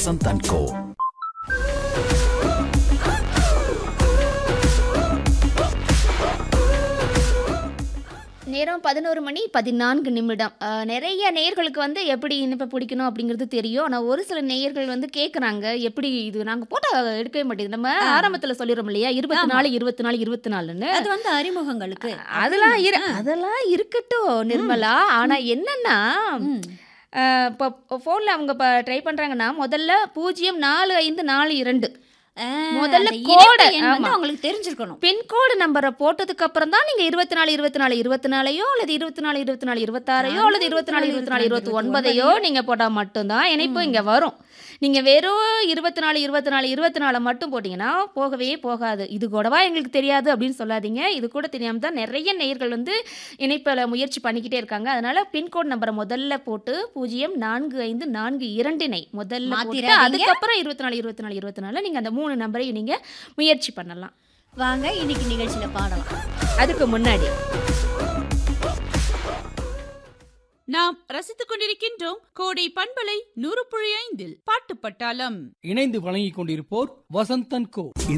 Vasanth and கோ நேரம் பதினோரு மணி பதினான்கு நிமிடம் அஹ், நிறைய நேயர்களுக்கு வந்து எப்படி இனிப்பை பிடிக்கணும் அப்படிங்கிறது தெரியும் ஆனால் ஒரு சில நேயர்கள் வந்து கேட்குறாங்க எப்படி இது நாங்கள் போட்டால் எடுக்கவே மாட்டேங்குது நம்ம ஆரம்பத்தில் சொல்லிடுறோம் இல்லையா இருபத்தி நாலு இருபத்தி நாலு இருபத்தி நாலுன்னு அது வந்து அறிமுகங்களுக்கு அதெல்லாம் இரு அதெல்லாம் இருக்கட்டும் நிர்மலா ஆனால் என்னன்னா ம். அஹ், இப்போ ஃபோனில் அவங்க இப்போ ட்ரை பண்ணுறாங்கன்னா முதல்ல பூஜ்ஜியம் நாலு ஐந்து நாலு இரண்டு ஆ, முதல்ல அந்த கோடை, இணைப்பு எண் வந்து ஆமா. அவங்களுக்கு தெரிஞ்சிருக்கணும் பின்கோடு நம்பரை போட்டதுக்கு அப்புறம் தான் நீங்க இருபத்தி நாலு இருபத்தி நாலு இருபத்தி நாலையோ அல்லது இருபத்தி நாலு இருபத்தி நாலு இருபத்தாறையோ அல்லது இருபத்தி நாலு இருபத்தி நாலு இருபத்தி ஒன்பதையோ நீங்க போட்டா மட்டும்தான் இணைப்பு இங்க வரும் நீங்க வெறும் இருபத்தி நாலு இருபத்தி நாலு இருபத்தி நாலு மட்டும் போட்டீங்கன்னா போகவே போகாது இது கூடவா எங்களுக்கு தெரியாது அப்படின்னு சொல்லாதீங்க இது கூட தெரியாம தான் நிறைய நேயர்கள் வந்து இணைப்பில் முயற்சி பண்ணிக்கிட்டே இருக்காங்க அதனால பின்கோட் நம்பரை முதல்ல போட்டு பூஜ்ஜியம் நான்கு ஐந்து நான்கு இரண்டினை முதல்ல போட்டு மாத்திராதீங்க. அதுக்கப்புறம் இருபத்தி நாலு இருபத்தி நாலு இருபத்தி நாலு நீங்க அந்த மூணு நம்பரையும் நீங்க முயற்சி பண்ணலாம் வாங்க இன்னைக்கு நிகழ்ச்சியில பாடலாம் அதுக்கு முன்னாடி நாம் ரசித்துக் கொண்டிருக்கின்றோம் கோடை பண்பலை நூறு புள்ளி ஐந்தில் பாட்டு பட்டாளம் இணைந்து வழங்கிக் கொண்டிருப்போர் வசந்தன் கோ